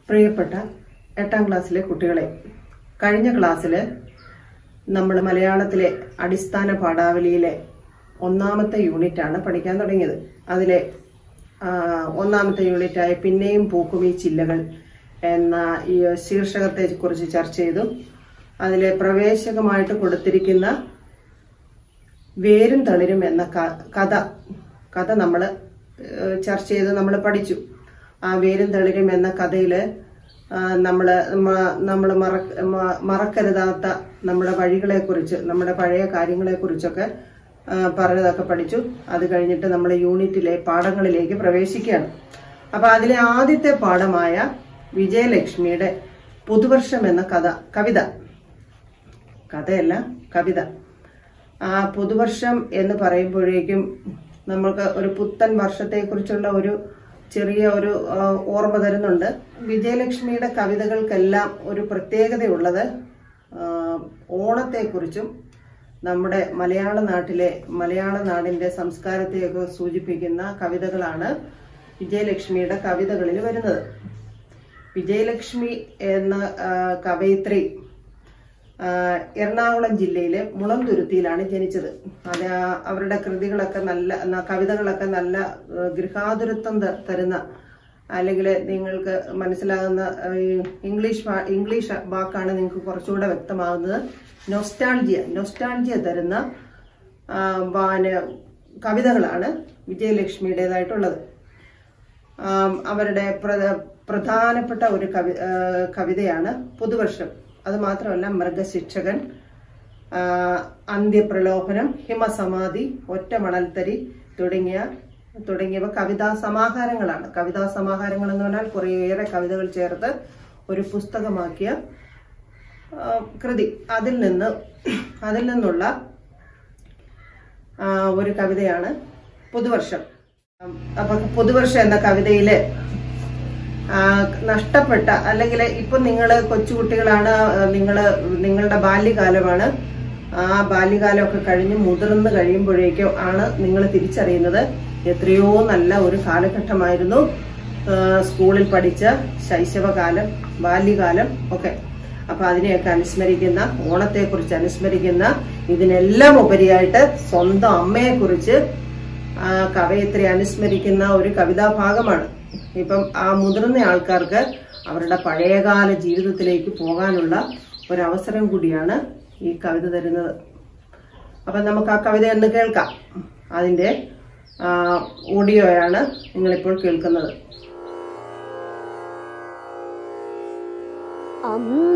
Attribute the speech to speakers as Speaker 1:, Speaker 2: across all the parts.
Speaker 1: പ്രിയപ്പെട്ട എട്ടാം ക്ലാസ്സിലെ കുട്ടികളെ കഴിഞ്ഞ ക്ലാസ്സിൽ നമ്മൾ മലയാളത്തിലെ അടിസ്ഥാന പാഠാവലിയിലെ ഒന്നാമത്തെ യൂണിറ്റാണ് പഠിക്കാൻ തുടങ്ങിയത് അതിലെ ആ, ഒന്നാമത്തെ യൂണിറ്റായ പിന്നെയും പൂക്കും ഈ ചില്ലകൾ എന്ന ഈ ശീർഷകത്തെ കുറിച്ച് ചർച്ച ചെയ്തു അതിലെ പ്രവേശകമായിട്ട് കൊടുത്തിരിക്കുന്ന വേരും തളിരും എന്ന ക- കഥ കഥ നമ്മൾ ചർച്ച ചെയ്ത് നമ്മൾ പഠിച്ചു ആ വേരും തളിരും എന്ന കഥയില് നമ്മൾ നമ്മൾ മറക്കരുതാത്ത നമ്മുടെ വഴികളെക്കുറിച്ച് നമ്മുടെ പഴയ കാര്യങ്ങളെക്കുറിച്ചൊക്കെ ആ, പറഞ്ഞതൊക്കെ പഠിച്ചു അത് കഴിഞ്ഞിട്ട് നമ്മൾ യൂണിറ്റിലെ പാഠങ്ങളിലേക്ക് പ്രവേശിക്കുകയാണ് അപ്പൊ അതിലെ ആദ്യത്തെ പാഠമായ വിജയലക്ഷ്മിയുടെ പുതുവർഷം എന്ന കഥ കവിത കഥയല്ല കവിത ആ പുതുവർഷം എന്ന് പറയുമ്പോഴേക്കും നമ്മൾക്ക് ഒരു പുത്തൻ വർഷത്തെക്കുറിച്ചുള്ള ഒരു ചെറിയ ഒരു ആ, ഓർമ്മ തരുന്നുണ്ട് വിജയലക്ഷ്മിയുടെ കവിതകൾക്കെല്ലാം ഒരു പ്രത്യേകതയുള്ളത് ആ, ഓണത്തെക്കുറിച്ചും നമ്മുടെ മലയാള നാട്ടിലെ മലയാള നാടിന്റെ സംസ്കാരത്തെയൊക്കെ സൂചിപ്പിക്കുന്ന കവിതകളാണ് വിജയലക്ഷ്മിയുടെ കവിതകളിൽ വരുന്നത് വിജയലക്ഷ്മി എന്ന ആ, കവയിത്രി ആ, എറണാകുളം ജില്ലയിലെ മുളന്തുരുത്തിയിലാണ് ജനിച്ചത് അത് ആ- അവരുടെ കൃതികളൊക്കെ നല്ല ന- കവിതകളൊക്കെ നല്ല ആ, ഗൃഹാതുരത്വം ത- തരുന്ന അല്ലെങ്കിൽ നിങ്ങൾക്ക് മനസ്സിലാകുന്ന ആ, ഈ ഇംഗ്ലീഷ് വാ- ഇംഗ്ലീഷ് വാക്കാണ് നിങ്ങൾക്ക് കുറച്ചുകൂടെ വ്യക്തമാകുന്നത് നൊസ്റ്റാൾജിയ നൊസ്റ്റാൾജിയ തരുന്ന ആ, വാന- കവിതകളാണ് വിജയലക്ഷ്മിയുടേതായിട്ടുള്ളത് ആം, അവരുടെ പ്ര- പ്രധാനപ്പെട്ട ഒരു കവി ആ, കവിതയാണ് പുതുവർഷം അത് മാത്രമല്ല മൃഗശിക്ഷകൻ ആ, അന്ത്യപ്രലോഭനം ഹിമസമാധി ഒറ്റ മണൽത്തരി തുടങ്ങിയ തുടങ്ങിയവ കവിതാ സമാഹാരങ്ങളാണ് കവിതാ സമാഹാരങ്ങൾ എന്ന് പറഞ്ഞാൽ കുറേയേറെ കവിതകൾ ചേർത്ത് ഒരു പുസ്തകമാക്കിയ ആ, കൃതി അതിൽ നിന്ന് അതിൽ നിന്നുള്ള ആ, ഒരു കവിതയാണ് പുതുവർഷം ഉം, അപ്പൊ പുതുവർഷം എന്ന കവിതയില് ആ, നഷ്ടപ്പെട്ട അല്ലെങ്കിൽ ഇപ്പൊ നിങ്ങൾ കൊച്ചുകുട്ടികളാണ് നിങ്ങൾ നിങ്ങളുടെ ബാല്യകാലമാണ് ആ ബാല്യകാലമൊക്കെ കഴിഞ്ഞ് മുതിർന്ന് കഴിയുമ്പോഴേക്കും ആണ് നിങ്ങൾ തിരിച്ചറിയുന്നത് എത്രയോ നല്ല ഒരു കാലഘട്ടമായിരുന്നു ആ, സ്കൂളിൽ പഠിച്ച ശൈശവകാലം ബാല്യകാലം ഒക്കെ അപ്പൊ അതിനെയൊക്കെ അനുസ്മരിക്കുന്ന ഓണത്തെക്കുറിച്ച് അനുസ്മരിക്കുന്ന ഇതിനെല്ലാം ഉപരിയായിട്ട് സ്വന്തം അമ്മയെക്കുറിച്ച് ആ കവയത്രി അനുസ്മരിക്കുന്ന ഒരു കവിതാഭാഗമാണ് ഇപ്പം ആ മുതിർന്ന ആൾക്കാർക്ക് അവരുടെ പഴയകാല ജീവിതത്തിലേക്ക് പോകാനുള്ള ഒരവസരം കൂടിയാണ് ഈ കവിത തരുന്നത് അപ്പം നമുക്ക് ആ കവിത ഒന്ന് കേൾക്കാം അതിൻ്റെ ആ, ഓഡിയോയാണ് നിങ്ങളിപ്പോൾ കേൾക്കുന്നത്
Speaker 2: അമ്മ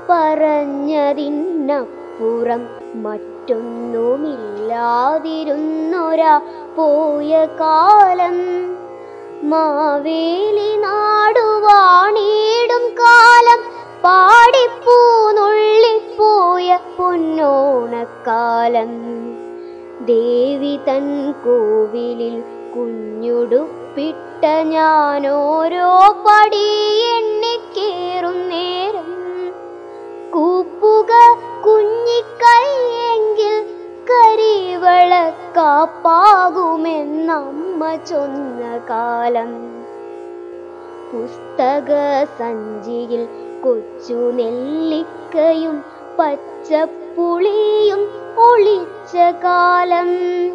Speaker 2: പറഞ്ഞതിനപ്പുറം മറ്റൊന്നുമില്ലാതിരുന്നൊരാ പോയ കാലം മാവേലി നാടുവാണിടും കാലം പാടിപ്പൂനുള്ളിപ്പോയ പൊന്നോണക്കാലം ദേവി തൻ കോവിലിൽ കുഞ്ഞുടുപ്പിട്ട ഞാനോരോ പടി എണ്ണിക്കേറും നേരം കൂപ്പുക കുഞ്ഞിക്കൈയെങ്കിൽ കരിവളക്കാപ്പാകുമെന്നമ്മ ചൊന്ന കാലം പുസ്തക സഞ്ചിയിൽ കൊച്ചു നെല്ലിക്കയും പച്ചപ്പുളിയും ഒളിച്ച കാലം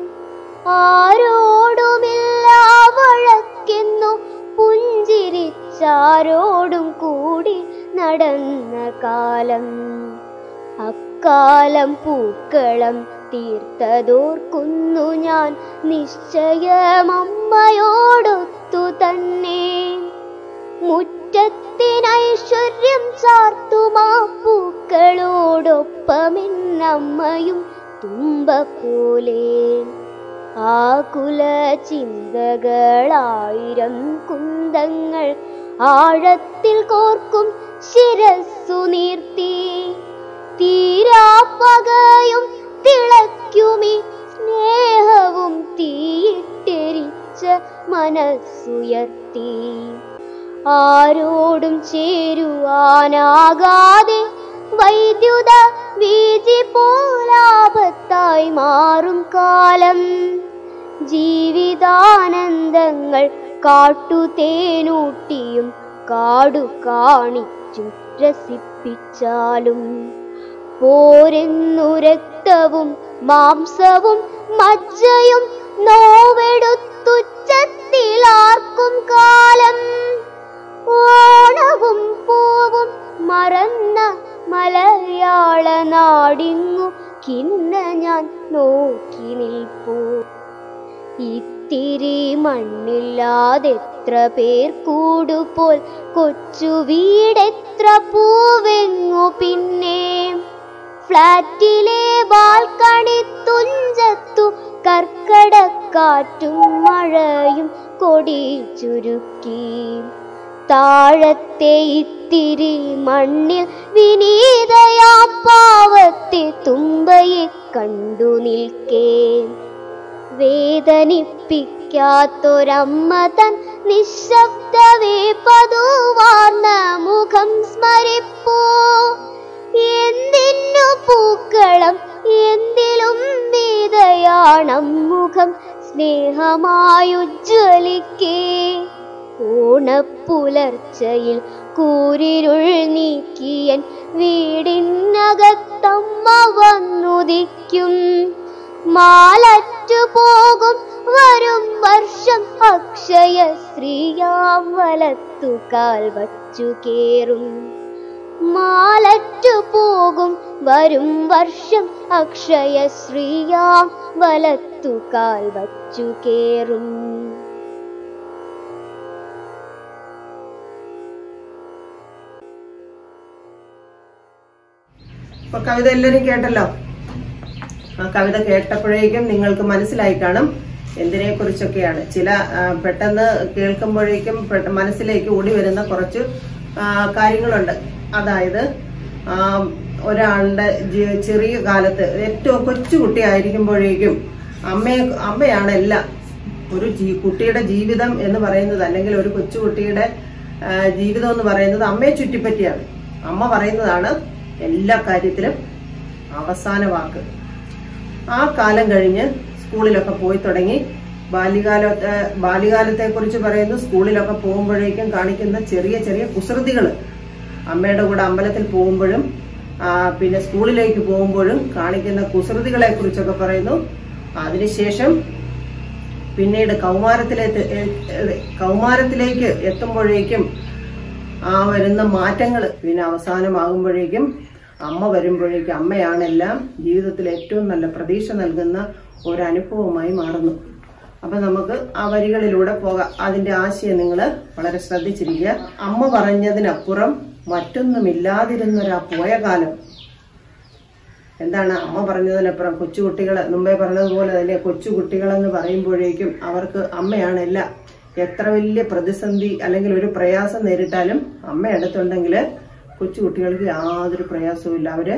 Speaker 2: ആരോടുമില്ല വഴക്കെന്നു പുഞ്ചിരിച്ചാരോടും കൂടി നടന്ന കാലം അക്കാലം പൂക്കളം തീർത്തതോർക്കുന്നു ഞാൻ നിശ്ചയമമ്മയോടൊത്തു തന്നെ മുറ്റത്തിനൈശ്വര്യം ചാർത്തുമാ പൂക്കളോടൊപ്പമെന്നമ്മയും തുമ്പ പോലെ ആകുല ചിന്തകളായിരം കുന്തങ്ങൾ ആഴത്തിൽ കോർക്കും ശിരസ്സു നീർത്തി തീരാപ്പകയും തിളയ്ക്കുമി സ്നേഹവും തീയിട്ടെരിച്ച മനസ്സുയർത്തി ആരോടും ചേരുവാനാകാതെ വൈദ്യുത വീജി പോലാപത്തായി മാറും കാലം ജീവിതാനന്ദങ്ങൾ കാട്ടുതേനൂട്ടിയും കാടു കാണിച്ചു രസിപ്പിച്ചാലും പോരെന്നു രക്തവും മാംസവും മജ്ജയും നോവെടുത്തുച്ചത്തിലാർക്കും കാലം ഓണവും പൂവും മറന്ന മലയാള നാടിങ്ങു കിന്ന ഞാൻ നോക്കി നിൽപ്പൂ ഇത്തിരി മണ്ണില്ലാതെത്ര പേർ കൂടുപോൽ കൊച്ചു വീടെത്ര പൂവെങ്ങു പിന്നെ ഫ്ലാറ്റിലെ ബാൽക്കണി തുഞ്ചത്തു കർക്കടക്കാറ്റും മഴയും കൊടി ചുരുക്കി താഴത്തെ ഇത്തിരി മണ്ണിൽ വിനീതയാ പാവത്തെ തുമ്പയെ കണ്ടു നിൽക്കേ വേദനിപ്പിക്കാത്തൊരമ്മ തൻ നിശബ്ദവേ പതുവാർന്ന മുഖം സ്മരിപ്പൂ എന്തിനു പൂക്കളം എന്തിലും വീതയാണം മുഖം സ്നേഹമായുജ്വലിക്കേ ഓണപ്പുലർച്ചയിൽ കൂരിരുൾ നീക്കിയൻ വീടിനകത്തമ്മ വന്നുദിക്കും മാലറ്റു പോകും വരും വർഷം അക്ഷയ ശ്രീയാം വലത്തുകാൽ വച്ചു കേറും മാലറ്റു പോകും വരും വർഷം അക്ഷയ ശ്രീയാം വലത്തുകാൽ വച്ചു കേറും
Speaker 1: അപ്പൊ കവിത എല്ലാവരും കേട്ടല്ലോ ആ കവിത കേട്ടപ്പോഴേക്കും നിങ്ങൾക്ക് മനസ്സിലായി കാണും എന്തിനെ കുറിച്ചൊക്കെയാണ് ചില ആ, പെട്ടെന്ന് കേൾക്കുമ്പോഴേക്കും പെട്ട- മനസ്സിലേക്ക് ഓടി വരുന്ന കുറച്ച് ആ, കാര്യങ്ങളുണ്ട് അതായത് ആ, ഒരാളുടെ ജീ- ചെറിയ കാലത്ത് ഏറ്റവും കൊച്ചു കുട്ടിയായിരിക്കുമ്പോഴേക്കും അമ്മയെ അമ്മയാണ് എല്ലാം ഒരു ജീ കുട്ടിയുടെ ജീവിതം എന്ന് പറയുന്നത് അല്ലെങ്കിൽ ഒരു കൊച്ചുകുട്ടിയുടെ ആ, ജീവിതം എന്ന് പറയുന്നത് അമ്മയെ ചുറ്റിപ്പറ്റിയാണ് അമ്മ പറയുന്നതാണ് എല്ലാ കാര്യത്തിലും അവസാന വാക്ക് ആ കാലം കഴിഞ്ഞ് സ്കൂളിലൊക്കെ പോയി തുടങ്ങി ബാല്യകാലത്തെ ബാല്യകാലത്തെ കുറിച്ച് പറയുന്നു സ്കൂളിലൊക്കെ പോകുമ്പോഴേക്കും കാണിക്കുന്ന ചെറിയ ചെറിയ കുസൃതികൾ അമ്മയുടെ കൂടെ അമ്പലത്തിൽ പോകുമ്പോഴും ആ, പിന്നെ സ്കൂളിലേക്ക് പോകുമ്പോഴും കാണിക്കുന്ന കുസൃതികളെ കുറിച്ചൊക്കെ പറയുന്നു അതിനുശേഷം പിന്നീട് കൗമാരത്തിലേക്ക് കൗമാരത്തിലേക്ക് എത്തുമ്പോഴേക്കും ആ വരുന്ന മാറ്റങ്ങൾ പിന്നെ അവസാനമാകുമ്പോഴേക്കും അമ്മ വരുമ്പോഴേക്കും അമ്മയാണെല്ലാം ജീവിതത്തിൽ ഏറ്റവും നല്ല പ്രതീക്ഷ നൽകുന്ന ഒരു അനുഭവമായി മാറുന്നു അപ്പൊ നമുക്ക് ആ വരികളിലൂടെ പോകാം അതിന്റെ ആശയം നിങ്ങൾ വളരെ ശ്രദ്ധിച്ചിരിക്കുക അമ്മ പറഞ്ഞതിനപ്പുറം മറ്റൊന്നുമില്ലാതിരുന്നൊരാ പോയ കാലം എന്താണ് അമ്മ പറഞ്ഞതിനപ്പുറം കൊച്ചുകുട്ടികൾ മുമ്പേ പറഞ്ഞതുപോലെ തന്നെ കൊച്ചുകുട്ടികളെന്ന് പറയുമ്പോഴേക്കും അവർക്ക് അമ്മയാണല്ല എത്ര വലിയ പ്രതിസന്ധി അല്ലെങ്കിൽ ഒരു പ്രയാസം നേരിട്ടാലും അമ്മ അടുത്തുണ്ടെങ്കിൽ കൊച്ചുകുട്ടികൾക്ക് യാതൊരു പ്രയാസവും ഇല്ല അവര്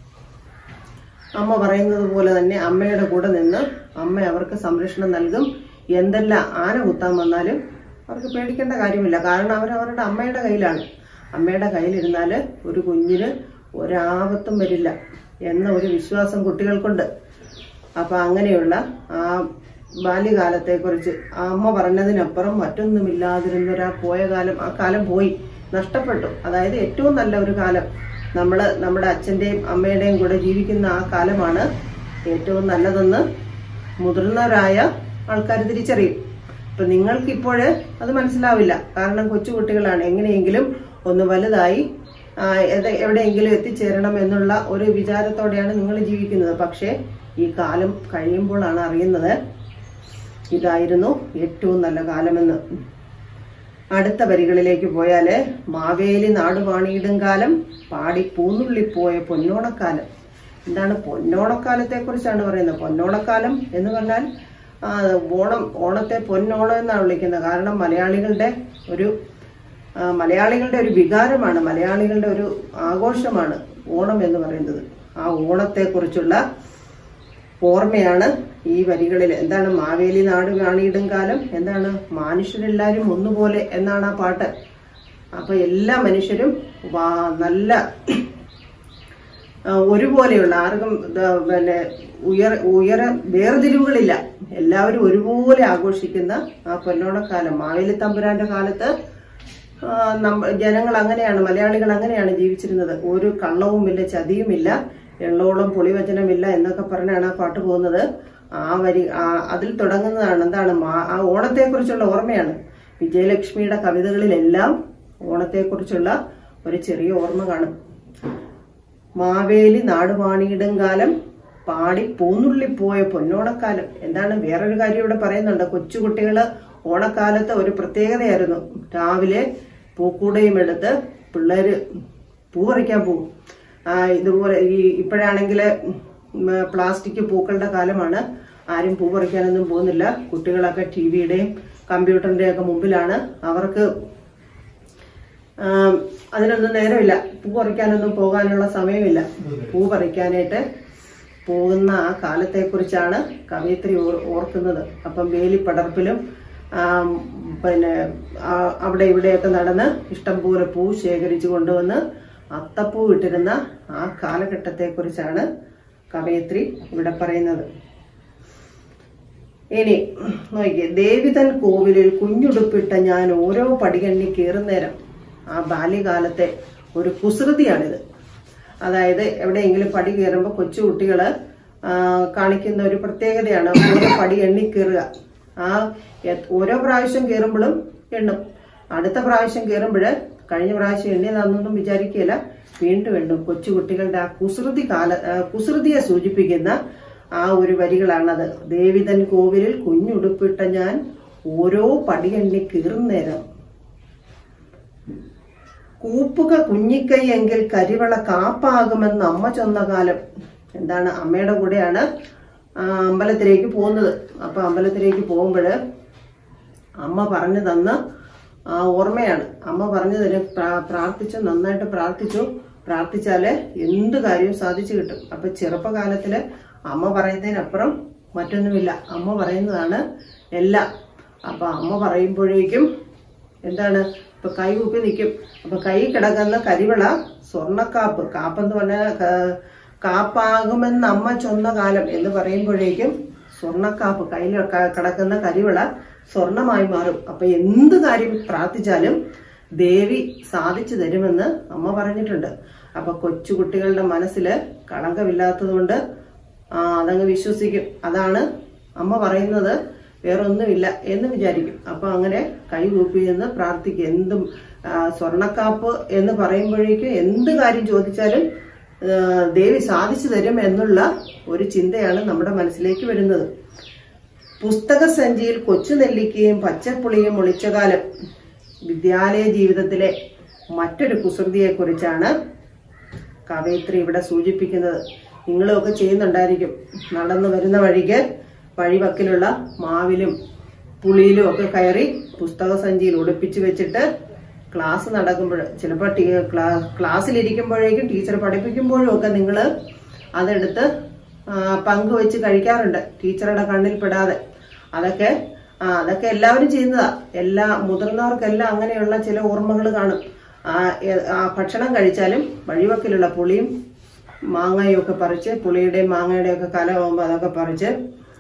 Speaker 1: അമ്മ പറയുന്നത് പോലെ തന്നെ അമ്മയുടെ കൂടെ നിന്ന് അമ്മ അവർക്ക് സംരക്ഷണം നൽകും എന്തെല്ലാം ആന കുത്താൻ വന്നാലും അവർക്ക് പേടിക്കേണ്ട കാര്യമില്ല കാരണം അവർ അവരുടെ അമ്മയുടെ കയ്യിലാണ് അമ്മയുടെ കയ്യിലിരുന്നാൽ ഒരു കുഞ്ഞിന് ഒരാപത്തും വരില്ല എന്ന ഒരു വിശ്വാസം കുട്ടികൾക്കുണ്ട് അപ്പൊ അങ്ങനെയുള്ള ആ ബാല്യകാലത്തെക്കുറിച്ച് ആ അമ്മ പറഞ്ഞതിനപ്പുറം മറ്റൊന്നുമില്ലാതിരുന്നൊരാ പോയ കാലം ആ കാലം പോയി നഷ്ടപ്പെട്ടു അതായത് ഏറ്റവും നല്ല ഒരു കാലം നമ്മൾ നമ്മുടെ അച്ഛൻ്റെയും അമ്മയുടെയും കൂടെ ജീവിക്കുന്ന ആ കാലമാണ് ഏറ്റവും നല്ലതെന്ന് മുതിർന്നവരായ ആൾക്കാർ തിരിച്ചറിയും ഇപ്പൊ നിങ്ങൾക്ക് ഇപ്പോഴ് അത് മനസ്സിലാവില്ല കാരണം കൊച്ചുകുട്ടികളാണ് എങ്ങനെയെങ്കിലും ഒന്ന് വലുതായി ആ, എത- എവിടെയെങ്കിലും എത്തിച്ചേരണം എന്നുള്ള ഒരു വിചാരത്തോടെയാണ് നിങ്ങൾ ജീവിക്കുന്നത് പക്ഷേ ഈ കാലം കഴിയുമ്പോഴാണ് അറിയുന്നത് ഇതായിരുന്നു ഏറ്റവും നല്ല കാലമെന്ന് അടുത്ത വരികളിലേക്ക് പോയാല് മാവേലി നാടുപാണിയിടും കാലം പാടി പൂന്നുള്ളിപ്പോയ പൊന്നോണക്കാലം എന്താണ് പൊന്നോണക്കാലത്തെ കുറിച്ചാണ് പറയുന്നത് പൊന്നോണക്കാലം എന്ന് പറഞ്ഞാൽ ആ, ഓണം ഓണത്തെ പൊന്നോണം എന്നാണ് വിളിക്കുന്നത് കാരണം മലയാളികളുടെ ഒരു ആ, മലയാളികളുടെ ഒരു വികാരമാണ് മലയാളികളുടെ ഒരു ആഘോഷമാണ് ഓണം എന്ന് പറയുന്നത് ആ ഓണത്തെക്കുറിച്ചുള്ള ഓർമ്മയാണ് ഈ വരികളിൽ എന്താണ് മാവേലി നാട് കാണിയിടും കാലം എന്താണ് മനുഷ്യരെല്ലാരും ഒന്നുപോലെ എന്നാണ് ആ പാട്ട് അപ്പൊ എല്ലാ മനുഷ്യരും വാ- നല്ല ആ, ഒരുപോലെയുള്ള ആർക്കും ദ- പിന്നെ ഉയർ ഉയര വേർതിരിവുകളില്ല എല്ലാവരും ഒരുപോലെ ആഘോഷിക്കുന്ന ആ പൊന്നോണക്കാലം മാവേലി തമ്പുരാന്റെ കാലത്ത് ആ, നമ്മ ജനങ്ങൾ അങ്ങനെയാണ് മലയാളികൾ അങ്ങനെയാണ് ജീവിച്ചിരുന്നത് ഒരു കള്ളവുമില്ല ചതിയുമില്ല എള്ളോളം പൊളിവചനമില്ല എന്നൊക്കെ പറഞ്ഞാണ് ആ പാട്ട് പോകുന്നത് ആ വരി ആ അതിൽ തുടങ്ങുന്നതാണ് എന്താണ് മാ- ആ ഓണത്തെക്കുറിച്ചുള്ള ഓർമ്മയാണ് വിജയലക്ഷ്മിയുടെ കവിതകളിലെല്ലാം ഓണത്തെക്കുറിച്ചുള്ള ഒരു ചെറിയ ഓർമ്മ കാണും മാവേലി നാടുവാണിയിടും കാലം പാടി പൂന്നുള്ളിപ്പോയ പൊന്നോണക്കാലം എന്താണ് വേറൊരു കാര്യം ഇവിടെ പറയുന്നുണ്ട് കൊച്ചുകുട്ടികള് ഓണക്കാലത്ത് ഒരു പ്രത്യേകതയായിരുന്നു രാവിലെ പൂക്കൂടയും എടുത്ത് പിള്ളേര് പൂ പറിക്കാൻ പോകും ആ, ഇതുപോലെ ഈ ഇപ്പോഴാണെങ്കിൽ പ്ലാസ്റ്റിക് പൂക്കളുടെ കാലമാണ് ആരും പൂ പറിക്കാനൊന്നും പോകുന്നില്ല കുട്ടികളൊക്കെ ടി വിയുടെയും കമ്പ്യൂട്ടറിന്റെയും ഒക്കെ മുമ്പിലാണ് അവർക്ക് ആം, അതിനൊന്നും നേരമില്ല പൂ പറിക്കാനൊന്നും പോകാനുള്ള സമയമില്ല പൂ പറിക്കാനായിട്ട് പോകുന്ന ആ കാലത്തെക്കുറിച്ചാണ് കവയിത്രി ഓർ- ഓർക്കുന്നത് അപ്പം വേലിപ്പടർപ്പിലും ആം, പിന്നെ ആ, അവിടെ ഇവിടെയൊക്കെ നടന്ന് ഇഷ്ടംപോലെ പൂ ശേഖരിച്ചു കൊണ്ടുവന്ന് അത്തപ്പൂ ഇട്ടിരുന്ന ആ കാലഘട്ടത്തെക്കുറിച്ചാണ് കവയിത്രി ഇവിടെ പറയുന്നത് ഇനി നോക്കിയേ ദേവിതൻ കോവിലിൽ കുഞ്ഞുടുപ്പിട്ട ഞാൻ ഓരോ പടികണ്ണി കയറുന്നേരം ആ ബാല്യകാലത്തെ ഒരു കുസൃതിയാണിത് അതായത് എവിടെയെങ്കിലും പടി കയറുമ്പോൾ കൊച്ചു കുട്ടികള് ആ, കാണിക്കുന്ന ഒരു പ്രത്യേകതയാണ് ഓരോ പടി എണ്ണി കയറുക ആ എ- ഓരോ പ്രാവശ്യം കയറുമ്പോഴും എണ്ണും അടുത്ത പ്രാവശ്യം കയറുമ്പോൾ കഴിഞ്ഞ പ്രാവശ്യം എണ്ണിയതാണെന്നൊന്നും വിചാരിക്കുകയില്ല വീണ്ടും എണ്ണും കൊച്ചു കുട്ടികളുടെ ആ കുസൃതി കാല ആ, കുസൃതിയെ സൂചിപ്പിക്കുന്ന ആ ഒരു വരികളാണത് ദേവിതൻ കോവിലിൽ കുഞ്ഞുടുപ്പിട്ട ഞാൻ ഓരോ പടിയെണ്ണി കീറുന്നേരം കൂപ്പുക കുഞ്ഞിക്കൈ എങ്കിൽ കരിവള കാപ്പാകുമെന്ന് അമ്മ ചൊന്ന കാലം എന്താണ് അമ്മയുടെ കൂടെയാണ് ആ, അമ്പലത്തിലേക്ക് പോകുന്നത് അപ്പൊ അമ്പലത്തിലേക്ക് പോകുമ്പോൾ അമ്മ പറഞ്ഞു തന്ന ആ ഓർമ്മയാണ് അമ്മ പറഞ്ഞതിന് പ്രാ- പ്രാർത്ഥിച്ചു നന്നായിട്ട് പ്രാർത്ഥിച്ചു പ്രാർത്ഥിച്ചാല് എന്ത് കാര്യവും സാധിച്ചു കിട്ടും അപ്പൊ ചെറുപ്പകാലത്തില് അമ്മ പറയുന്നതിനപ്പുറം മറ്റൊന്നുമില്ല അമ്മ പറയുന്നതാണ് എല്ലാം അപ്പൊ അമ്മ പറയുമ്പോഴേക്കും എന്താണ് ഇപ്പൊ കൈ കുപ്പി നിൽക്കും അപ്പൊ കൈ കിടക്കുന്ന കരിവിള സ്വർണ്ണക്കാപ്പ് കാപ്പെന്ന് പറഞ്ഞാൽ ക- കാപ്പാകുമെന്ന് അമ്മ ചൊന്ന കാലം എന്ന് പറയുമ്പോഴേക്കും സ്വർണ്ണക്കാപ്പ് കയ്യിൽ ക- കിടക്കുന്ന കരിവിള സ്വർണമായി മാറും അപ്പൊ എന്ത് കാര്യം പ്രാർത്ഥിച്ചാലും ദേവി സാധിച്ചു തരുമെന്ന് അമ്മ പറഞ്ഞിട്ടുണ്ട് അപ്പൊ കൊച്ചു കുട്ടികളുടെ മനസ്സില് കളങ്കമില്ലാത്തതുകൊണ്ട് ആ അതങ്ങ് വിശ്വസിക്കും അതാണ് അമ്മ പറയുന്നത് വേറൊന്നുമില്ല എന്ന് വിചാരിക്കും അപ്പൊ അങ്ങനെ കൈ കൂപ്പി എന്ന് പ്രാർത്ഥിക്കും എന്തും ആ, സ്വർണ്ണക്കാപ്പ് എന്ന് പറയുമ്പോഴേക്കും എന്ത് കാര്യം ചോദിച്ചാലും ആ, ദേവി സാധിച്ചു തരും എന്നുള്ള ഒരു ചിന്തയാണ് നമ്മുടെ മനസ്സിലേക്ക് വരുന്നത് പുസ്തക സഞ്ചിയിൽ കൊച്ചു നെല്ലിക്കയും പച്ചപ്പുളിയും ഒളിച്ച കാലം വിദ്യാലയ ജീവിതത്തിലെ മറ്റൊരു കുസൃതിയെക്കുറിച്ചാണ് കവയിത്രി ഇവിടെ സൂചിപ്പിക്കുന്നത് നിങ്ങളൊക്കെ ചെയ്യുന്നുണ്ടായിരിക്കും നടന്നു വരുന്ന വഴിക്ക് വഴിവക്കിലുള്ള മാവിലും പുളിയിലും ഒക്കെ കയറി പുസ്തക സഞ്ചിയിൽ ഒളിപ്പിച്ചു വെച്ചിട്ട് ക്ലാസ് നടക്കുമ്പോൾ ചിലപ്പോൾ ടീ ക്ലാ- ക്ലാസ്സിലിരിക്കുമ്പോഴേക്കും ടീച്ചർ പഠിപ്പിക്കുമ്പോഴും ഒക്കെ നിങ്ങൾ അതെടുത്ത് ആ, പങ്കുവെച്ച് കഴിക്കാറുണ്ട് ടീച്ചറുടെ കണ്ണിൽ പെടാതെ അതൊക്കെ ആ അതൊക്കെ എല്ലാവരും ചെയ്യുന്നതാ എല്ലാ മുതിർന്നവർക്കെല്ലാം അങ്ങനെയുള്ള ചില ഓർമ്മകൾ കാണും ആ എ- ആ ഭക്ഷണം കഴിച്ചാലും വഴിവക്കിലുള്ള പുളിയും മാങ്ങയും ഒക്കെ പറിച്ച് പുളിയുടെയും മാങ്ങയുടെയും ഒക്കെ കലമാകുമ്പോൾ അതൊക്കെ പറിച്ച്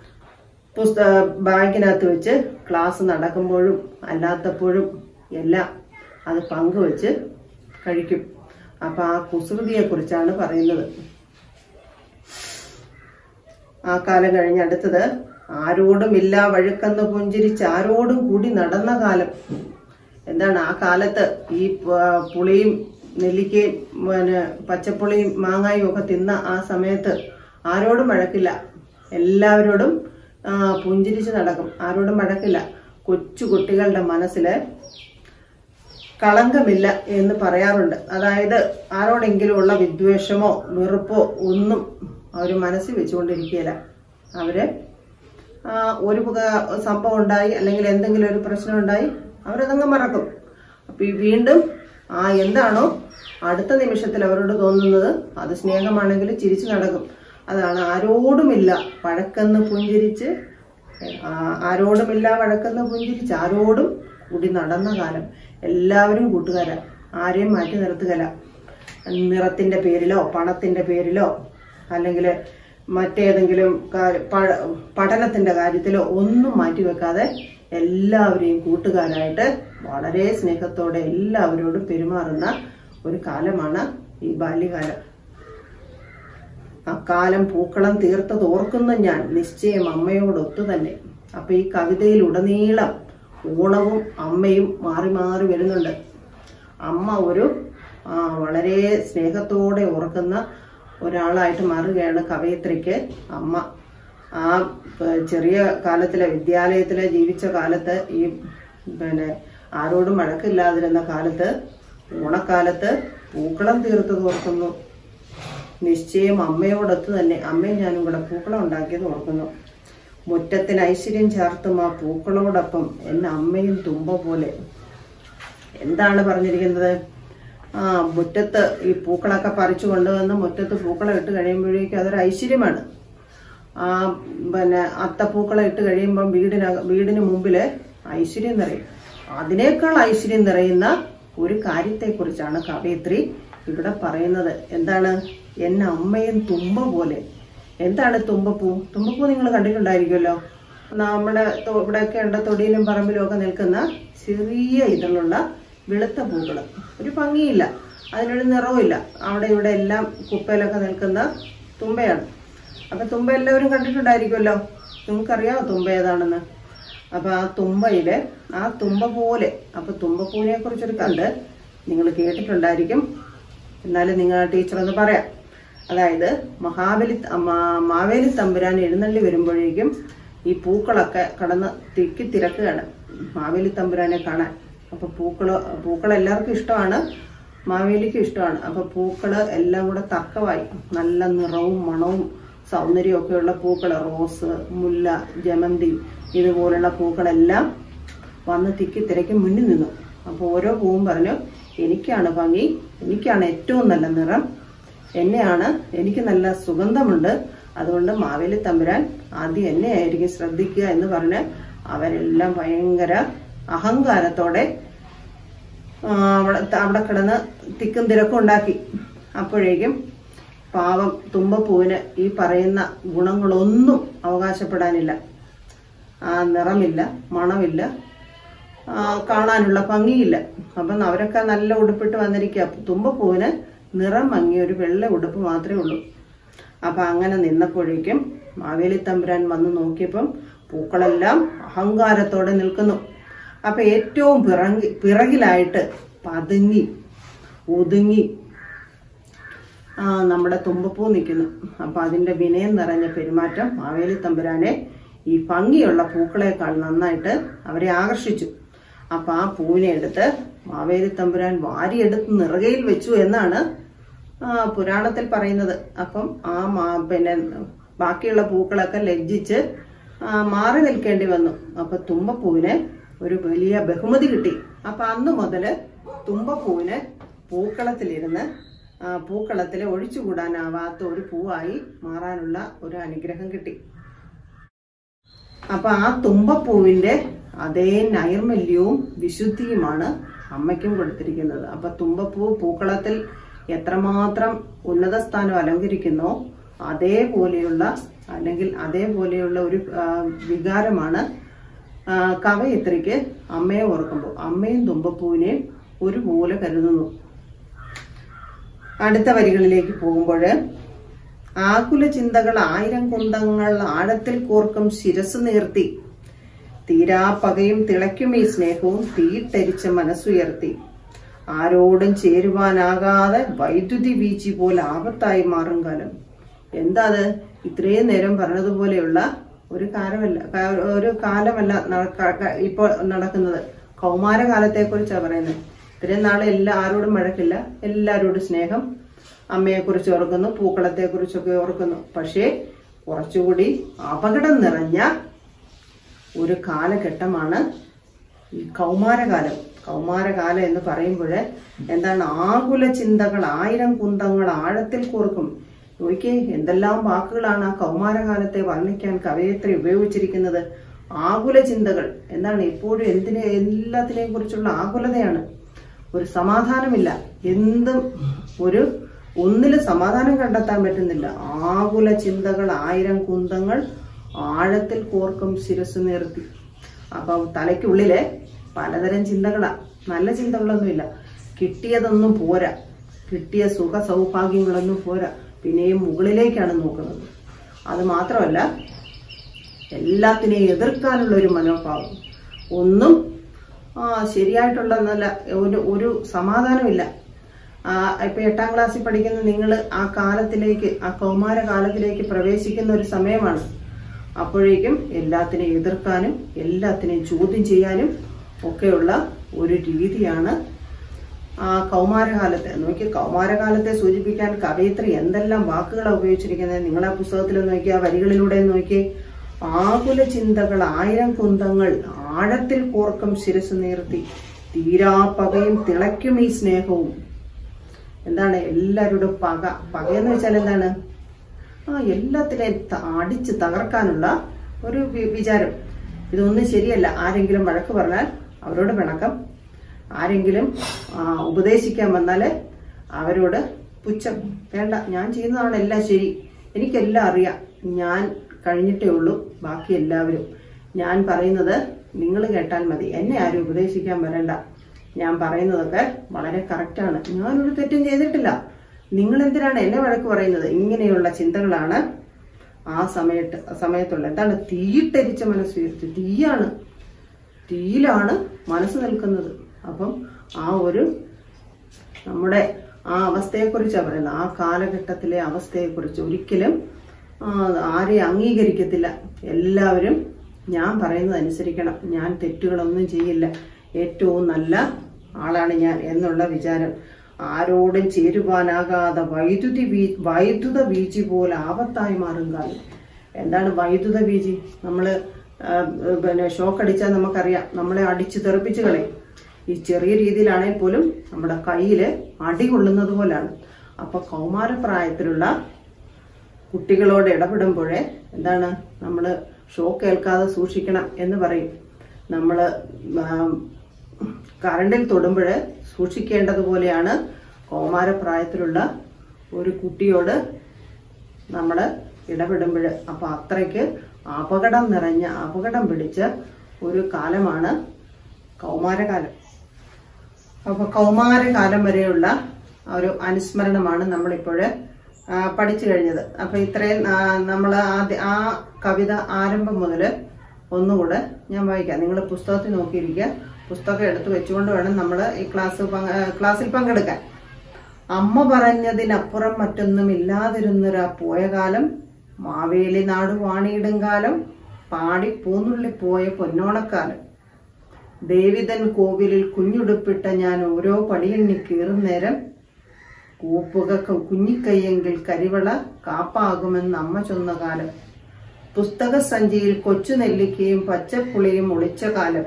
Speaker 1: പുസ്തക ബാഗിനകത്ത് വെച്ച് ക്ലാസ് നടക്കുമ്പോഴും അല്ലാത്തപ്പോഴും എല്ലാം അത് പങ്കുവെച്ച് കഴിക്കും അപ്പൊ ആ കുസൃതിയെ കുറിച്ചാണ് പറയുന്നത് ആ കാലം കഴിഞ്ഞ് അടുത്തത് ആരോടും ഇല്ല വഴുക്കെന്ന് പുഞ്ചിരിച്ച് ആരോടും കൂടി നടന്ന കാലം എന്താണ് ആ കാലത്ത് ഈ പ- പുളിയും നെല്ലിക്കയും പിന്നെ പച്ചപ്പുളിയും മാങ്ങായും ഒക്കെ തിന്ന ആ സമയത്ത് ആരോടും വഴക്കില്ല എല്ലാവരോടും ആ, പുഞ്ചിരിച്ച് നടക്കും ആരോടും വഴക്കില്ല കൊച്ചു കുട്ടികളുടെ മനസ്സില് കളങ്കമില്ല എന്ന് പറയാറുണ്ട് അതായത് ആരോടെങ്കിലും ഉള്ള വിദ്വേഷമോ വെറുപ്പോ ഒന്നും അവർ മനസ്സിൽ വെച്ചുകൊണ്ടിരിക്കുകയില്ല അവര് ആ, ഒരു പുക- സംഭവം ഉണ്ടായി അല്ലെങ്കിൽ എന്തെങ്കിലും ഒരു പ്രശ്നം ഉണ്ടായി അവരതങ്ങ് മറക്കും അപ്പൊ ഈ വീണ്ടും ആ എന്താണോ അടുത്ത നിമിഷത്തിൽ അവരോട് തോന്നുന്നത് അത് സ്നേഹമാണെങ്കിൽ ചിരിച്ചു നടക്കും അതാണ് ആരോടുമില്ല വഴക്കെന്ന് പുഞ്ചിരിച്ച് ആ, ആരോടുമില്ല വഴക്കെന്ന് പുഞ്ചിരിച്ച് ആരോടും കൂടി നടന്ന കാലം എല്ലാവരും കൂട്ടുകാരാ ആരെയും മാറ്റി നിർത്തുകയില്ല നിറത്തിന്റെ പേരിലോ പണത്തിന്റെ പേരിലോ അല്ലെങ്കിൽ മറ്റേതെങ്കിലും കാര്യം- പ- പഠനത്തിന്റെ കാര്യത്തിലോ ഒന്നും മാറ്റി വെക്കാതെ എല്ലാവരെയും കൂട്ടുകാരായിട്ട് വളരെ സ്നേഹത്തോടെ എല്ലാവരോടും പെരുമാറുന്ന ഒരു കാലമാണ് ഈ ബാല്യകാലം അക്കാലം പൂക്കളം തീർത്തത് ഓർക്കുന്ന ഞാൻ നിശ്ചയം അമ്മയോടൊത്തു തന്നെ അപ്പൊ ഈ കവിതയിൽ ഉടനീളം ഓണവും അമ്മയും മാറി മാറി വരുന്നുണ്ട് അമ്മ ഒരു ആ, വളരെ സ്നേഹത്തോടെ ഓർക്കുന്ന ഒരാളായിട്ട് മാറുകയാണ് കവയത്രിക്ക് അമ്മ ആ പ- ചെറിയ കാലത്തിലെ വിദ്യാലയത്തിലെ ജീവിച്ച കാലത്ത് ഈ പിന്നെ ആരോടും വഴക്കില്ലാതിരുന്ന കാലത്ത് ഓണക്കാലത്ത് പൂക്കളം തീർത്തത് ഓർക്കുന്നു നിശ്ചയം അമ്മയോടൊത്ത് തന്നെ അമ്മയും ഞാനും കൂടെ പൂക്കളം ഉണ്ടാക്കിയത് ഓർക്കുന്നു മുറ്റത്തിന് ഐശ്വര്യം ചാർത്തും ആ പൂക്കളോടൊപ്പം എന്നെ അമ്മയും തുമ്പ പോലെ എന്താണ് പറഞ്ഞിരിക്കുന്നത് ആ മുറ്റത്ത് ഈ പൂക്കളൊക്കെ പറിച്ചു കൊണ്ടുവന്ന് മുറ്റത്ത് പൂക്കളം ഇട്ട് കഴിയുമ്പോഴേക്കും അതൊരു ഐശ്വര്യമാണ് ആ പിന്നെ അത്തപ്പൂക്കളം ഇട്ട് കഴിയുമ്പം വീടിന വീടിന് മുമ്പില് ഐശ്വര്യം നിറയും അതിനേക്കാൾ ഐശ്വര്യം നിറയുന്ന ഒരു കാര്യത്തെക്കുറിച്ചാണ് കവയിത്രി ഇവിടെ പറയുന്നത് എന്താണ് എന്നെ അമ്മയും തുമ്പ പോലെ എന്താണ് തുമ്പപ്പൂ തുമ്പപ്പൂ നിങ്ങൾ കണ്ടിട്ടുണ്ടായിരിക്കുമല്ലോ നമ്മുടെ തൊ- ഇവിടെയൊക്കെ ഉണ്ട് തൊടിയിലും പറമ്പിലും ഒക്കെ നിൽക്കുന്ന ചെറിയ ഇതിലുള്ള വെളുത്ത പൂക്കൾ ഒരു ഭംഗിയില്ല അതിനൊരു നിറവുമില്ല അവിടെ ഇവിടെ എല്ലാം കുപ്പയിലൊക്കെ നിൽക്കുന്ന തുമ്പയാണ് അപ്പൊ തുമ്പ എല്ലാവരും കണ്ടിട്ടുണ്ടായിരിക്കുമല്ലോ നിങ്ങൾക്കറിയാമോ തുമ്പ ഏതാണെന്ന് അപ്പൊ ആ തുമ്പയില് ആ തുമ്പ പോലെ അപ്പൊ തുമ്പപ്പൂവിനെ കുറിച്ചൊരു കണ്ട് നിങ്ങൾ കേട്ടിട്ടുണ്ടായിരിക്കും എന്നാലും നിങ്ങൾ ടീച്ചർ ഒന്ന് പറയാം അതായത് മഹാബലി മാ- മാവേലി തമ്പുരാൻ എഴുന്നള്ളി വരുമ്പോഴേക്കും ഈ പൂക്കളൊക്കെ കടന്ന് തിക്കി തിരക്കുകയാണ് മാവേലി തമ്പുരാനെ കാണാൻ അപ്പൊ പൂക്കള് പൂക്കൾ എല്ലാവർക്കും ഇഷ്ടമാണ് മാവേലിക്കും ഇഷ്ടമാണ് അപ്പൊ പൂക്കള് എല്ലാം കൂടെ തക്കവായി നല്ല നിറവും മണവും സൗന്ദര്യവും ഒക്കെയുള്ള പൂക്കൾ റോസ് മുല്ല ജമന്തി ഇതുപോലുള്ള പൂക്കളെല്ലാം വന്ന് തിക്കി തിരക്കി മുന്നിൽ നിന്നു അപ്പോൾ ഓരോ പൂവും പറഞ്ഞു എനിക്കാണ് ഭംഗി എനിക്കാണ് ഏറ്റവും നല്ല നിറം എന്നെയാണ് എനിക്ക് നല്ല സുഗന്ധമുണ്ട് അതുകൊണ്ട് മാവേലി തമ്പുരാൻ ആദ്യം എന്നെ ആയിരിക്കും ശ്രദ്ധിക്കുക എന്ന് പറഞ്ഞ് അവരെല്ലാം ഭയങ്കര അഹങ്കാരത്തോടെ ആ, അവിടെ അവിടെ കിടന്ന് തിക്കും തിരക്കും ഉണ്ടാക്കി അപ്പോഴേക്കും പാവം തുമ്പപ്പൂവിന് ഈ പറയുന്ന ഗുണങ്ങളൊന്നും അവകാശപ്പെടാനില്ല ആ നിറമില്ല മണമില്ല ആ, കാണാനുള്ള ഭംഗിയില്ല അപ്പം അവരൊക്കെ നല്ല ഉടുപ്പിട്ട് വന്നിരിക്കുക തുമ്പപ്പൂവിന് നിറം മങ്ങിയ ഒരു വെള്ള ഉടുപ്പ് മാത്രമേ ഉള്ളൂ അപ്പൊ അങ്ങനെ നിന്നപ്പോഴേക്കും മാവേലി തമ്പുരാൻ വന്ന് നോക്കിയപ്പം പൂക്കളെല്ലാം അഹങ്കാരത്തോടെ നിൽക്കുന്നു അപ്പൊ ഏറ്റവും പിറകി പിറകിലായിട്ട് പതുങ്ങി ഒതുങ്ങി ആ നമ്മുടെ തുമ്പപ്പൂ നിൽക്കുന്നു അപ്പൊ അതിന്റെ വിനയം നിറഞ്ഞ പെരുമാറ്റം മാവേലി തമ്പുരാനെ ഈ ഭംഗിയുള്ള പൂക്കളെക്കാൾ നന്നായിട്ട് അവരെ ആകർഷിച്ചു അപ്പൊ ആ പൂവിനെ എടുത്ത് മാവേലി തമ്പുരാൻ വാരിയെടുത്ത് നിറകയിൽ വെച്ചു എന്നാണ് ആ, പുരാണത്തിൽ പറയുന്നത് അപ്പം ആ മാ- പിന്നെ ബാക്കിയുള്ള പൂക്കളൊക്കെ ലജ്ജിച്ച് ആ, മാറി നിൽക്കേണ്ടി വന്നു അപ്പൊ തുമ്പപ്പൂവിന് ഒരു വലിയ ബഹുമതി കിട്ടി അപ്പൊ അന്ന് മുതല് തുമ്പപ്പൂവിന് പൂക്കളത്തിലിരുന്ന് ആ, പൂക്കളത്തിൽ ഒഴിച്ചുകൂടാനാവാത്ത ഒരു പൂവായി മാറാനുള്ള ഒരു അനുഗ്രഹം കിട്ടി അപ്പൊ ആ തുമ്പപ്പൂവിന്റെ അതേ നൈർമല്യവും വിശുദ്ധിയുമാണ് അമ്മയ്ക്കും കൊടുത്തിരിക്കുന്നത് അപ്പൊ തുമ്പപ്പൂ പൂക്കളത്തിൽ എത്രമാത്രം ഉന്നത സ്ഥാനം അലങ്കരിക്കുന്നോ അതേപോലെയുള്ള അല്ലെങ്കിൽ അതേപോലെയുള്ള ഒരു ആ, വികാരമാണ് ആ, കവയിത്രിക്ക് അമ്മയെ ഓർക്കുമ്പോൾ അമ്മയും തുമ്പപ്പൂവിനെയും ഒരുപോലെ കരുതുന്നു അടുത്ത വരികളിലേക്ക് പോകുമ്പോൾ ആകുല ചിന്തകൾ ആയിരം കുന്തങ്ങൾ ആഴത്തിൽ കോർക്കും ശിരസ് നീർത്തി തീരാ പകയും തിളയ്ക്കും ഈ സ്നേഹവും തീയിട്ടരിച്ച മനസ്സുയർത്തി ആരോടും ചേരുവാനാകാതെ വൈദ്യുതി വീച്ചി പോലെ ആപത്തായി മാറും കാലം എന്താ അത് ഇത്രയും നേരം പറഞ്ഞതുപോലെയുള്ള ഒരു കാലമല്ല കാ- ഒരു കാലമല്ല നടക്ക- ക- ഇപ്പോൾ നടക്കുന്നത് കൗമാരകാലത്തെ കുറിച്ചാണ് പറയുന്നത് ഇത്രയും നാളെ എല്ലാ ആരോടും വഴക്കില്ല എല്ലാവരോടും സ്നേഹം അമ്മയെക്കുറിച്ച് ഓർക്കുന്നു പൂക്കളത്തെ കുറിച്ചൊക്കെ ഓർക്കുന്നു പക്ഷേ കുറച്ചുകൂടി അപകടം നിറഞ്ഞ ഒരു കാലഘട്ടമാണ് ഈ കൗമാരകാലം കൗമാരകാലം എന്ന് പറയുമ്പോൾ എന്താണ് ആകുല ചിന്തകൾ ആയിരം കുന്തങ്ങൾ ആഴത്തിൽ കോർക്കും നോക്കിയേ എന്തെല്ലാം വാക്കുകളാണ് ആ കൗമാരകാലത്തെ വർണ്ണിക്കാൻ കവയത്രി ഉപയോഗിച്ചിരിക്കുന്നത് ആകുല ചിന്തകൾ എന്താണ് എപ്പോഴും എന്തിനെ എല്ലാത്തിനെയും കുറിച്ചുള്ള ആകുലതയാണ് ഒരു സമാധാനമില്ല എന്തും ഒരു ഒന്നിലും സമാധാനം കണ്ടെത്താൻ പറ്റുന്നില്ല ആകുല ചിന്തകൾ ആയിരം കുന്തങ്ങൾ ആഴത്തിൽ കോർക്കും ശിരസ് നിർത്തി അപ്പൊ തലയ്ക്കുള്ളില് പലതരം ചിന്തകളാ നല്ല ചിന്തകളൊന്നുമില്ല കിട്ടിയതൊന്നും പോരാ കിട്ടിയ സുഖ സൗഭാഗ്യങ്ങളൊന്നും പോരാ പിന്നെയും മുകളിലേക്കാണ് നോക്കുന്നത് അത് മാത്രമല്ല എല്ലാത്തിനെയും എതിർക്കാനുള്ള ഒരു മനോഭാവം ഒന്നും ആ, ശരിയായിട്ടുള്ള നല്ല ഒരു ഒരു സമാധാനമില്ല ആ, ഇപ്പൊ എട്ടാം ക്ലാസ്സിൽ പഠിക്കുന്ന നിങ്ങൾ ആ കാലത്തിലേക്ക് ആ കൗമാര കാലത്തിലേക്ക് പ്രവേശിക്കുന്ന ഒരു സമയമാണ് അപ്പോഴേക്കും എല്ലാത്തിനെയും എതിർക്കാനും എല്ലാത്തിനെയും ചോദ്യം ചെയ്യാനും ഒക്കെയുള്ള ഒരു രീതിയാണ് ആ കൗമാരകാലത്തെ നോക്കി കൗമാരകാലത്തെ സൂചിപ്പിക്കാൻ കവയിത്രി എന്തെല്ലാം വാക്കുകളാണ് ഉപയോഗിച്ചിരിക്കുന്നത് നിങ്ങൾ ആ പുസ്തകത്തിൽ നോക്കി ആ വരികളിലൂടെ നോക്കി ആകുല ചിന്തകൾ ആയിരം കുന്തങ്ങൾ ആഴത്തിൽ കോർക്കം ശിരസ് നീർത്തി തീരാപ്പകയും തിളയ്ക്കും ഈ സ്നേഹവും എന്താണ് എല്ലാവരുടെ പക പകയെന്ന് വെച്ചാൽ എന്താണ് ആ എല്ലാത്തിനെയും ത- അടിച്ച് തകർക്കാനുള്ള ഒരു വി- വിചാരം ഇതൊന്നും ശരിയല്ല ആരെങ്കിലും വഴക്ക് പറഞ്ഞാൽ അവരോട് പിണക്കം ആരെങ്കിലും ആ, ഉപദേശിക്കാൻ വന്നാല് അവരോട് പുച്ഛം വേണ്ട ഞാൻ ചെയ്യുന്നതാണ് എല്ലാം ശരി എനിക്കെല്ലാം അറിയാം ഞാൻ കഴിഞ്ഞിട്ടേ ഉള്ളൂ ബാക്കി എല്ലാവരും ഞാൻ പറയുന്നത് നിങ്ങൾ കേട്ടാൽ മതി എന്നെ ആരും ഉപദേശിക്കാൻ വരണ്ട ഞാൻ പറയുന്നതൊക്കെ വളരെ കറക്റ്റാണ് ഞാനൊരു തെറ്റും ചെയ്തിട്ടില്ല നിങ്ങൾ എന്തിനാണ് എന്നെ വഴക്ക് പറയുന്നത് ഇങ്ങനെയുള്ള ചിന്തകളാണ് ആ സമയത്ത് സമയത്തുള്ള എന്താണ് തീയിട്ടരിച്ച മനസ്സുയർത്തി തീയാണ് തീയിലാണ് മനസ്സ് നിൽക്കുന്നത് അപ്പം ആ ഒരു നമ്മുടെ ആ അവസ്ഥയെക്കുറിച്ചാണ് പറയുന്നത് ആ കാലഘട്ടത്തിലെ അവസ്ഥയെക്കുറിച്ച് ഒരിക്കലും ആ, ആരെയും അംഗീകരിക്കത്തില്ല എല്ലാവരും ഞാൻ പറയുന്നത് അനുസരിക്കണം ഞാൻ തെറ്റുകളൊന്നും ചെയ്യില്ല ഏറ്റവും നല്ല ആളാണ് ഞാൻ എന്നുള്ള വിചാരം ആരോടും ചേരുവാനാകാതെ വൈദ്യുതി വീ വൈദ്യുത വീഴ്ച പോലെ ആപത്തായി മാറും കാലം എന്താണ് വൈദ്യുത വീഴ്ച നമ്മള് ആ, പിന്നെ ഷോക്ക് അടിച്ചാൽ നമുക്കറിയാം നമ്മളെ അടിച്ച് തെറിപ്പിച്ച് കളയും ഈ ചെറിയ രീതിയിലാണെങ്കിൽ പോലും നമ്മുടെ കയ്യിൽ അടി കൊള്ളുന്നത് പോലാണ് അപ്പൊ കൗമാരപ്രായത്തിലുള്ള കുട്ടികളോട് ഇടപെടുമ്പോഴേ എന്താണ് നമ്മൾ ഷോക്ക് ഏൽക്കാതെ സൂക്ഷിക്കണം എന്ന് പറയും നമ്മൾ കറണ്ടിൽ തൊടുമ്പോൾ സൂക്ഷിക്കേണ്ടതുപോലെയാണ് കൗമാരപ്രായത്തിലുള്ള ഒരു കുട്ടിയോട് നമ്മൾ ഇടപെടുമ്പോൾ അപ്പൊ അത്രയ്ക്ക് അപകടം നിറഞ്ഞ അപകടം പിടിച്ച ഒരു കാലമാണ് കൗമാരകാലം അപ്പൊ കൗമാരകാലം വരെയുള്ള ഒരു അനുസ്മരണമാണ് നമ്മളിപ്പോൾ പഠിച്ചു കഴിഞ്ഞത് അപ്പൊ ഇത്രയും നമ്മൾ ആദ്യ ആ കവിത ആരംഭം മുതൽ ഒന്നുകൂടെ ഞാൻ വായിക്കാം നിങ്ങൾ പുസ്തകത്തിൽ നോക്കിയിരിക്കുക പുസ്തകം എടുത്ത് വെച്ചുകൊണ്ട് വേണം നമ്മൾ ഈ ക്ലാസ് പങ്ക്- ആ, ക്ലാസ്സിൽ പങ്കെടുക്കാൻ അമ്മ പറഞ്ഞതിനപ്പുറം മറ്റൊന്നും ഇല്ലാതിരുന്നൊരാ പോയ കാലം മാവേലി നാട് വാണിയിടും കാലം പാടി പൂന്നുള്ളി പോയ പൊന്നോണക്കാലം ദേവിതൻ കോവിലിൽ കുഞ്ഞുടുപ്പിട്ട ഞാൻ ഓരോ പടിയെണ്ണി കീറും നേരം കൂപ്പുക ക- കുഞ്ഞിക്കയ്യെങ്കിൽ കരിവള കാപ്പാകുമെന്ന് അമ്മ ചൊന്ന കാലം പുസ്തക സഞ്ചിയിൽ കൊച്ചു നെല്ലിക്കയും പച്ചപ്പുളിയും ഒളിച്ച കാലം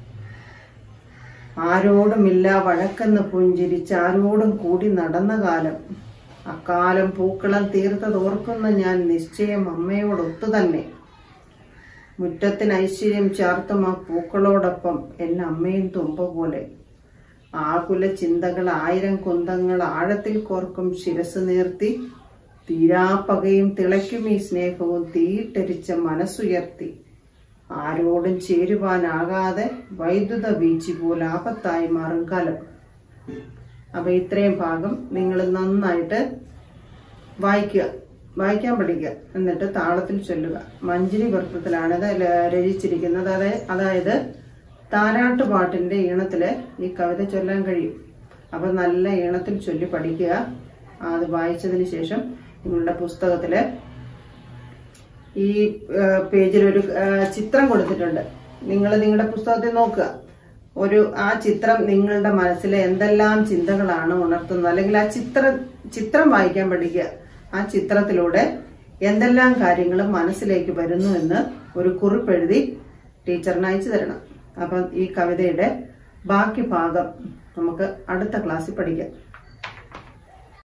Speaker 1: ആരോടുമില്ല വഴക്കെന്ന് പുഞ്ചിരിച്ച് ആരോടും കൂടി നടന്ന കാലം അക്കാലം പൂക്കളം തീർത്തതോർക്കുന്ന ഞാൻ നിശ്ചയം അമ്മയോടൊത്തു തന്നെ മുറ്റത്തിന് ഐശ്വര്യം ചാർത്തും ആ പൂക്കളോടൊപ്പം എന്നെ അമ്മയും തുമ്പ പോലെ ആകുല ചിന്തകൾ ആയിരം കുന്തങ്ങൾ ആഴത്തിൽ കോർക്കും ശിരസ് നീർത്തി തീരാപ്പകയും തിളയ്ക്കും ഈ സ്നേഹവും തീയിട്ടരിച്ച മനസ്സുയർത്തി ആരോടും ചേരുവാനാകാതെ വൈദ്യുത വീഴ്ച പോലെ ആപത്തായി മാറും കാലം അപ്പൊ ഇത്രയും ഭാഗം നിങ്ങൾ നന്നായിട്ട് വായിക്കുക വായിക്കാൻ പഠിക്കുക എന്നിട്ട് താളത്തിൽ ചൊല്ലുക മഞ്ജരി വൃത്തത്തിലാണ് ഇത് ല- രചിച്ചിരിക്കുന്നത് അതായത് അതായത് താരാട്ടുപാട്ടിന്റെ ഈണത്തില് ഈ കവിത ചൊല്ലാൻ കഴിയും അപ്പൊ നല്ല ഈണത്തിൽ ചൊല്ലി പഠിക്കുക അത് വായിച്ചതിന് ശേഷം നിങ്ങളുടെ പുസ്തകത്തില് ഈ പേജിൽ ഒരു ആ, ചിത്രം കൊടുത്തിട്ടുണ്ട് നിങ്ങൾ നിങ്ങളുടെ പുസ്തകത്തിൽ നോക്കുക ഒരു ആ ചിത്രം നിങ്ങളുടെ മനസ്സിലെ എന്തെല്ലാം ചിന്തകളാണ് ഉണർത്തുന്നത് അല്ലെങ്കിൽ ആ ചിത്ര ചിത്രം വായിക്കാൻ പഠിക്കുക ആ ചിത്രത്തിലൂടെ എന്തെല്ലാം കാര്യങ്ങൾ മനസ്സിലേക്ക് വരുന്നു എന്ന് ഒരു കുറിപ്പ് എഴുതി ടീച്ചറിന് അയച്ചു തരണം അപ്പം ഈ കവിതയുടെ ബാക്കി ഭാഗം നമുക്ക് അടുത്ത ക്ലാസ്സിൽ പഠിക്കാം